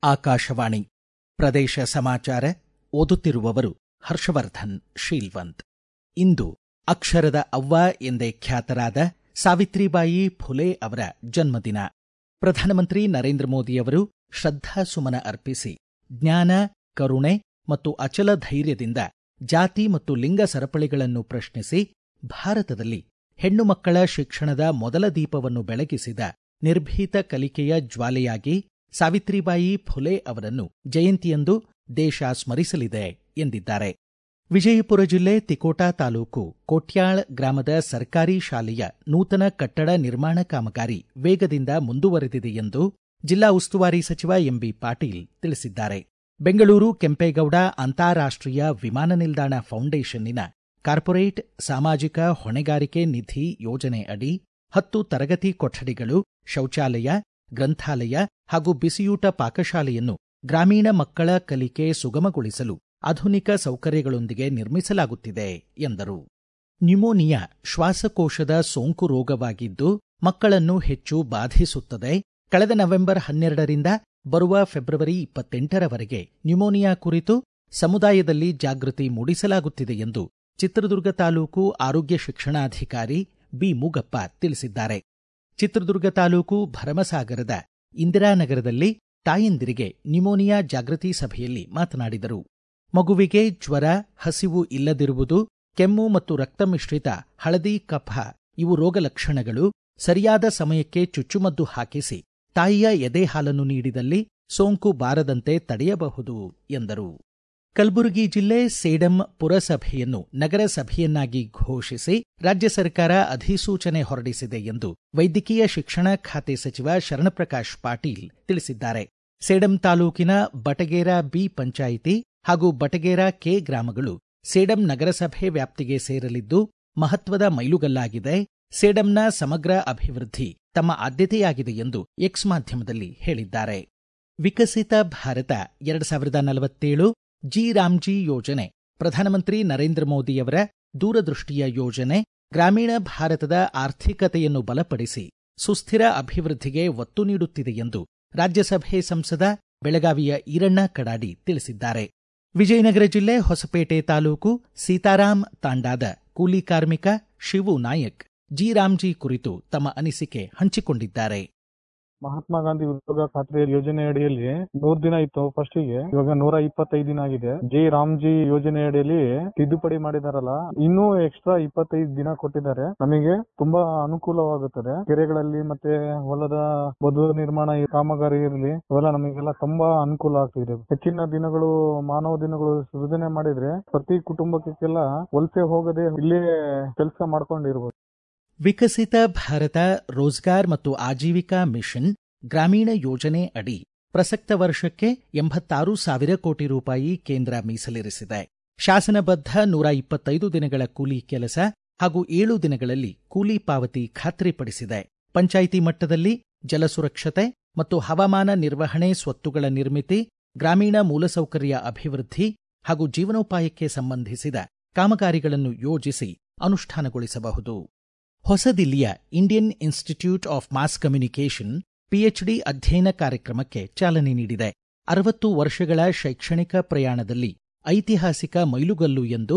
ಆಕಾಶವಾಣಿ ಪ್ರದೇಶ ಸಮಾಚಾರ ಓದುತ್ತಿರುವವರು ಹರ್ಷವರ್ಧನ್ ಶೀಲ್ವಂತ್ ಇಂದು ಅಕ್ಷರದ ಅವ್ವ ಎಂದೇ ಖ್ಯಾತರಾದ ಸಾವಿತ್ರಿಬಾಯಿ ಫುಲೆ ಅವರ ಜನ್ಮದಿನ ಪ್ರಧಾನಮಂತ್ರಿ ನರೇಂದ್ರ ಮೋದಿಯವರು ಶ್ರದ್ಧಾಸುಮನ ಅರ್ಪಿಸಿ ಜ್ಞಾನ ಕರುಣೆ ಮತ್ತು ಅಚಲ ಧೈರ್ಯದಿಂದ ಜಾತಿ ಮತ್ತು ಲಿಂಗ ಸರಪಳಿಗಳನ್ನು ಪ್ರಶ್ನಿಸಿ ಭಾರತದಲ್ಲಿ ಹೆಣ್ಣು ಮಕ್ಕಳ ಶಿಕ್ಷಣದ ಮೊದಲ ದೀಪವನ್ನು ಬೆಳಗಿಸಿದ ನಿರ್ಭೀತ ಕಲಿಕೆಯ ಜ್ವಾಲೆಯಾಗಿ ಸಾವಿತ್ರಿಬಾಯಿ ಫುಲೆ ಅವರನ್ನು ಜಯಂತಿಯಂದು ದೇಶ ಸ್ಮರಿಸಲಿದೆ ಎಂದಿದ್ದಾರೆ ವಿಜಯಪುರ ಜಿಲ್ಲೆ ತಿಕೋಟಾ ತಾಲೂಕು ಕೋಟ್ಯಾಳ್ ಗ್ರಾಮದ ಸರ್ಕಾರಿ ಶಾಲೆಯ ನೂತನ ಕಟ್ಟಡ ನಿರ್ಮಾಣ ಕಾಮಗಾರಿ ವೇಗದಿಂದ ಮುಂದುವರೆದಿದೆ ಎಂದು ಜಿಲ್ಲಾ ಉಸ್ತುವಾರಿ ಸಚಿವ ಎಂಬಿ ಪಾಟೀಲ್ ತಿಳಿಸಿದ್ದಾರೆ ಬೆಂಗಳೂರು ಕೆಂಪೇಗೌಡ ಅಂತಾರಾಷ್ಟ್ರೀಯ ವಿಮಾನ ನಿಲ್ದಾಣ ಫೌಂಡೇಶನ್ನಿನ ಕಾರ್ಪೊರೇಟ್ ಸಾಮಾಜಿಕ ಹೊಣೆಗಾರಿಕೆ ನಿಧಿ ಯೋಜನೆ ಅಡಿ ಹತ್ತು ತರಗತಿ ಕೊಠಡಿಗಳು ಶೌಚಾಲಯ ಗ್ರಂಥಾಲಯ ಹಾಗೂ ಬಿಸಿಯೂಟ ಪಾಕಶಾಲೆಯನ್ನು ಗ್ರಾಮೀಣ ಮಕ್ಕಳ ಕಲಿಕೆ ಸುಗಮಗೊಳಿಸಲು ಆಧುನಿಕ ಸೌಕರ್ಯಗಳೊಂದಿಗೆ ನಿರ್ಮಿಸಲಾಗುತ್ತಿದೆ ಎಂದರು ನ್ಯುಮೋನಿಯಾ ಶ್ವಾಸಕೋಶದ ಸೋಂಕು ರೋಗವಾಗಿದ್ದು ಮಕ್ಕಳನ್ನು ಹೆಚ್ಚು ಬಾಧಿಸುತ್ತದೆ ಕಳೆದ ನವೆಂಬರ್ ಹನ್ನೆರಡರಿಂದ ಬರುವ ಫೆಬ್ರವರಿ ಇಪ್ಪತ್ತೆಂಟರವರೆಗೆ ನ್ಯುಮೋನಿಯಾ ಕುರಿತು ಸಮುದಾಯದಲ್ಲಿ ಜಾಗೃತಿ ಮೂಡಿಸಲಾಗುತ್ತಿದೆ ಎಂದು ಚಿತ್ರದುರ್ಗ ತಾಲೂಕು ಆರೋಗ್ಯ ಶಿಕ್ಷಣಾಧಿಕಾರಿ ಬಿ ಮೂಗಪ್ಪ ತಿಳಿಸಿದ್ದಾರೆ ಚಿತ್ರದುರ್ಗ ತಾಲೂಕು ಭರಮಸಾಗರದ ಇಂದಿರಾನಗರದಲ್ಲಿ ತಾಯಂದಿರಿಗೆ ನ್ಯುಮೋನಿಯಾ ಜಾಗೃತಿ ಸಭೆಯಲ್ಲಿ ಮಾತನಾಡಿದರು ಮಗುವಿಗೆ ಜ್ವರ ಹಸಿವು ಇಲ್ಲದಿರುವುದು ಕೆಮ್ಮು ಮತ್ತು ರಕ್ತ ಮಿಶ್ರಿತ ಹಳದಿ ಕಫ ಇವು ರೋಗ ಲಕ್ಷಣಗಳು ಸರಿಯಾದ ಸಮಯಕ್ಕೆ ಚುಚ್ಚುಮದ್ದು ಹಾಕಿಸಿ ತಾಯಿಯ ಎದೆ ಹಾಲನ್ನು ನೀಡಿದಲ್ಲಿ ಸೋಂಕು ಬಾರದಂತೆ ತಡೆಯಬಹುದು ಎಂದರು ಕಲಬುರಗಿ ಜಿಲ್ಲೆ ಸೇಡಂ ಪುರಸಭೆಯನ್ನು ನಗರಸಭೆಯನ್ನಾಗಿ ಘೋಷಿಸಿ ರಾಜ್ಯ ಸರ್ಕಾರ ಅಧಿಸೂಚನೆ ಹೊರಡಿಸಿದೆ ಎಂದು ವೈದ್ಯಕೀಯ ಶಿಕ್ಷಣ ಖಾತೆ ಸಚಿವ ಶರಣಪ್ರಕಾಶ್ ಪಾಟೀಲ್ ತಿಳಿಸಿದ್ದಾರೆ ಸೇಡಂ ತಾಲೂಕಿನ ಬಟಗೇರ ಬಿ ಪಂಚಾಯಿತಿ ಹಾಗೂ ಬಟಗೇರ ಕೆ ಗ್ರಾಮಗಳು ಸೇಡಂ ನಗರಸಭೆ ವ್ಯಾಪ್ತಿಗೆ ಸೇರಲಿದ್ದು ಮಹತ್ವದ ಮೈಲುಗಲ್ಲಾಗಿದೆ ಸೇಡಂನ ಸಮಗ್ರ ಅಭಿವೃದ್ಧಿ ತಮ್ಮ ಆದ್ಯತೆಯಾಗಿದೆ ಎಂದು ಎಕ್ಸ್ ಮಾಧ್ಯಮದಲ್ಲಿ ಹೇಳಿದ್ದಾರೆ ವಿಕಸಿತ ಭಾರತ ಎರಡು ಸಾವಿರದ ನಲವತ್ತೇಳು ಜಿ ರಾಮ್ಜಿ ಯೋಜನೆ ಪ್ರಧಾನಮಂತ್ರಿ ನರೇಂದ್ರ ಮೋದಿಯವರ ದೂರದೃಷ್ಟಿಯ ಯೋಜನೆ ಗ್ರಾಮೀಣ ಭಾರತದ ಆರ್ಥಿಕತೆಯನ್ನು ಬಲಪಡಿಸಿ ಸುಸ್ಥಿರ ಅಭಿವೃದ್ಧಿಗೆ ಒತ್ತು ನೀಡುತ್ತಿದೆ ಎಂದು ರಾಜ್ಯಸಭೆ ಸಂಸದ ಬೆಳಗಾವಿಯ ಈರಣ್ಣ ಕಡಾಡಿ ತಿಳಿಸಿದ್ದಾರೆ ವಿಜಯನಗರ ಜಿಲ್ಲೆ ಹೊಸಪೇಟೆ ತಾಲೂಕು ಸೀತಾರಾಂ ತಾಂಡಾದ ಕೂಲಿ ಕಾರ್ಮಿಕ ಶಿವು ನಾಯಕ್ ಜಿ ರಾಮ್ಜಿ ಕುರಿತು ತಮ್ಮ ಅನಿಸಿಕೆ ಹಂಚಿಕೊಂಡಿದ್ದಾರೆ ಮಹಾತ್ಮ ಗಾಂಧಿ ಉದ್ಯೋಗ ಖಾತ್ರಿ ಯೋಜನೆ ಅಡಿಯಲ್ಲಿ ನೂರ್ ದಿನ ಇತ್ತು ಫಸ್ಟ್ ಗೆ ಇವಾಗ ನೂರ ಇಪ್ಪತ್ತೈದು ದಿನ ಆಗಿದೆ ಜೆ ರಾಮ್ಜಿ ಯೋಜನೆ ಅಡಿಯಲ್ಲಿ ತಿದ್ದುಪಡಿ ಮಾಡಿದಾರಲ್ಲ ಇನ್ನೂ ಎಕ್ಸ್ಟ್ರಾ ಇಪ್ಪತ್ತೈದು ದಿನ ಕೊಟ್ಟಿದ್ದಾರೆ ನಮಗೆ ತುಂಬಾ ಅನುಕೂಲವಾಗುತ್ತದೆ ಕೆರೆಗಳಲ್ಲಿ ಮತ್ತೆ ಹೊಲದ ಬದು ನಿರ್ಮಾಣ ಈ ಕಾಮಗಾರಿ ಇರಲಿ ಅವೆಲ್ಲ ನಮಗೆಲ್ಲ ತುಂಬಾ ಅನುಕೂಲ ಆಗ್ತಿದೆ ಹೆಚ್ಚಿನ ದಿನಗಳು ಮಾನವ ದಿನಗಳು ಸೃಜನೆ ಮಾಡಿದ್ರೆ ಪ್ರತಿ ಕುಟುಂಬಕ್ಕೆಲ್ಲ ವಲಸೆ ಹೋಗದೆ ಇಲ್ಲೇ ಕೆಲಸ ಮಾಡ್ಕೊಂಡಿರ್ಬೋದು ವಿಕಸಿತ ಭಾರತ ರೋಜ್ಗಾರ್ ಮತ್ತು ಆಜೀವಿಕಾ ಮಿಷನ್ ಗ್ರಾಮೀಣ ಯೋಜನೆ ಅಡಿ ಪ್ರಸಕ್ತ ವರ್ಷಕ್ಕೆ ಎಂಬತ್ತಾರು ಸಾವಿರ ಕೋಟಿ ರೂಪಾಯಿ ಕೇಂದ್ರ ಮೀಸಲಿರಿಸಿದೆ ಶಾಸನಬದ್ಧ ನೂರ ಇಪ್ಪತ್ತೈದು ದಿನಗಳ ಕೂಲಿ ಕೆಲಸ ಹಾಗೂ ಏಳು ದಿನಗಳಲ್ಲಿ ಕೂಲಿ ಪಾವತಿ ಖಾತ್ರಿಪಡಿಸಿದೆ ಪಂಚಾಯಿತಿ ಮಟ್ಟದಲ್ಲಿ ಜಲಸುರಕ್ಷತೆ ಮತ್ತು ಹವಾಮಾನ ನಿರ್ವಹಣೆ ಸ್ವತ್ತುಗಳ ನಿರ್ಮಿತಿ ಗ್ರಾಮೀಣ ಮೂಲಸೌಕರ್ಯ ಅಭಿವೃದ್ಧಿ ಹಾಗೂ ಜೀವನೋಪಾಯಕ್ಕೆ ಸಂಬಂಧಿಸಿದ ಕಾಮಗಾರಿಗಳನ್ನು ಯೋಜಿಸಿ ಅನುಷ್ಠಾನಗೊಳಿಸಬಹುದು ಹೊಸದಿಲ್ಲಿಯ Indian institute of mass communication PhD ಅಧ್ಯಯನ ಕಾರ್ಯಕ್ರಮಕ್ಕೆ ಚಾಲನೆ ನೀಡಿದೆ ಅರವತ್ತು ವರ್ಷಗಳ ಶೈಕ್ಷಣಿಕ ಪ್ರಯಾಣದಲ್ಲಿ ಐತಿಹಾಸಿಕ ಮೈಲುಗಲ್ಲು ಎಂದು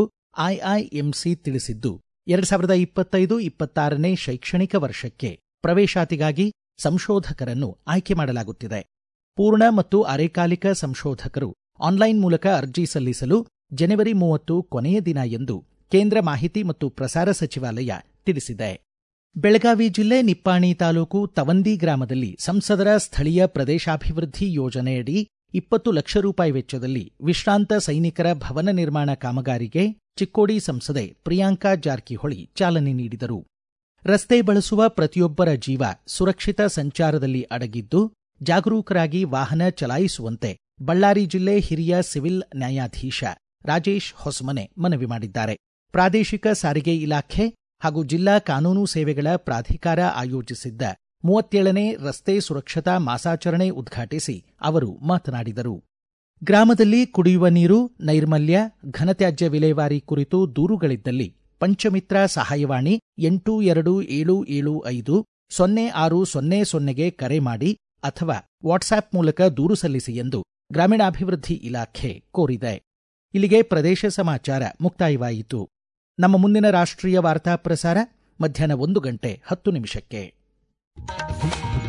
ಐಐಎಂಸಿ ತಿಳಿಸಿದ್ದು ಎರಡು ಸಾವಿರದ ಇಪ್ಪತ್ತೈದು ಇಪ್ಪತ್ತಾರನೇ ಶೈಕ್ಷಣಿಕ ವರ್ಷಕ್ಕೆ ಪ್ರವೇಶಾತಿಗಾಗಿ ಸಂಶೋಧಕರನ್ನು ಆಯ್ಕೆ ಮಾಡಲಾಗುತ್ತಿದೆ ಪೂರ್ಣ ಮತ್ತು ಅರೆಕಾಲಿಕ ಸಂಶೋಧಕರು ಆನ್ಲೈನ್ ಮೂಲಕ ಅರ್ಜಿ ಸಲ್ಲಿಸಲು ಜನವರಿ ಮೂವತ್ತು ಕೊನೆಯ ದಿನ ಎಂದು ಕೇಂದ್ರ ಮಾಹಿತಿ ಮತ್ತು ಪ್ರಸಾರ ಸಚಿವಾಲಯ ತಿಳಿಸಿದೆ ಬೆಳಗಾವಿ ಜಿಲ್ಲೆ ನಿಪ್ಪಾಣಿ ತಾಲೂಕು ತವಂದಿ ಗ್ರಾಮದಲ್ಲಿ ಸಂಸದರ ಸ್ಥಳೀಯ ಪ್ರದೇಶಾಭಿವೃದ್ಧಿ ಯೋಜನೆಯಡಿ ಇಪ್ಪತ್ತು ಲಕ್ಷ ರೂಪಾಯಿ ವೆಚ್ಚದಲ್ಲಿ ವಿಶ್ರಾಂತ ಸೈನಿಕರ ಭವನ ನಿರ್ಮಾಣ ಕಾಮಗಾರಿಗೆ ಚಿಕ್ಕೋಡಿ ಸಂಸದೆ ಪ್ರಿಯಾಂಕಾ ಜಾರಕಿಹೊಳಿ ಚಾಲನೆ ನೀಡಿದರು ರಸ್ತೆ ಬಳಸುವ ಪ್ರತಿಯೊಬ್ಬರ ಜೀವ ಸುರಕ್ಷಿತ ಸಂಚಾರದಲ್ಲಿ ಅಡಗಿದ್ದು ಜಾಗರೂಕರಾಗಿ ವಾಹನ ಚಲಾಯಿಸುವಂತೆ ಬಳ್ಳಾರಿ ಜಿಲ್ಲೆ ಹಿರಿಯ ಸಿವಿಲ್ ನ್ಯಾಯಾಧೀಶ ರಾಜೇಶ್ ಹೊಸಮನೆ ಮನವಿ ಮಾಡಿದ್ದಾರೆ ಪ್ರಾದೇಶಿಕ ಸಾರಿಗೆ ಇಲಾಖೆ ಹಾಗೂ ಜಿಲ್ಲಾ ಕಾನೂನು ಸೇವೆಗಳ ಪ್ರಾಧಿಕಾರ ಆಯೋಜಿಸಿದ್ದ ಮೂವತ್ತೇಳನೇ ರಸ್ತೆ ಸುರಕ್ಷತಾ ಮಾಸಾಚರಣೆ ಉದ್ಘಾಟಿಸಿ ಅವರು ಮಾತನಾಡಿದರು ಗ್ರಾಮದಲ್ಲಿ ಕುಡಿಯುವ ನೀರು ನೈರ್ಮಲ್ಯ ಘನತ್ಯಾಜ್ಯ ವಿಲೇವಾರಿ ಕುರಿತು ದೂರುಗಳಿದ್ದಲ್ಲಿ ಪಂಚಮಿತ್ರ ಸಹಾಯವಾಣಿ ಎಂಟು ಎರಡು ಏಳು ಏಳು ಐದು ಸೊನ್ನೆ ಆರು ಸೊನ್ನೆ ಸೊನ್ನೆಗೆ ಕರೆ ಮಾಡಿ ಅಥವಾ ವಾಟ್ಸ್ಆಪ್ ಮೂಲಕ ದೂರು ಸಲ್ಲಿಸಿ ಎಂದು ಗ್ರಾಮೀಣಾಭಿವೃದ್ಧಿ ಇಲಾಖೆ ಕೋರಿದೆ ಇಲ್ಲಿಗೆ ಪ್ರದೇಶ ಸಮಾಚಾರ ಮುಕ್ತಾಯವಾಯಿತು ನಮ್ಮ ಮುಂದಿನ ರಾಷ್ಟ್ರೀಯ ವಾರ್ತಾ ಪ್ರಸಾರ ಮಧ್ಯಾಹ್ನ ಒಂದು ಗಂಟೆ ಹತ್ತು ನಿಮಿಷಕ್ಕೆ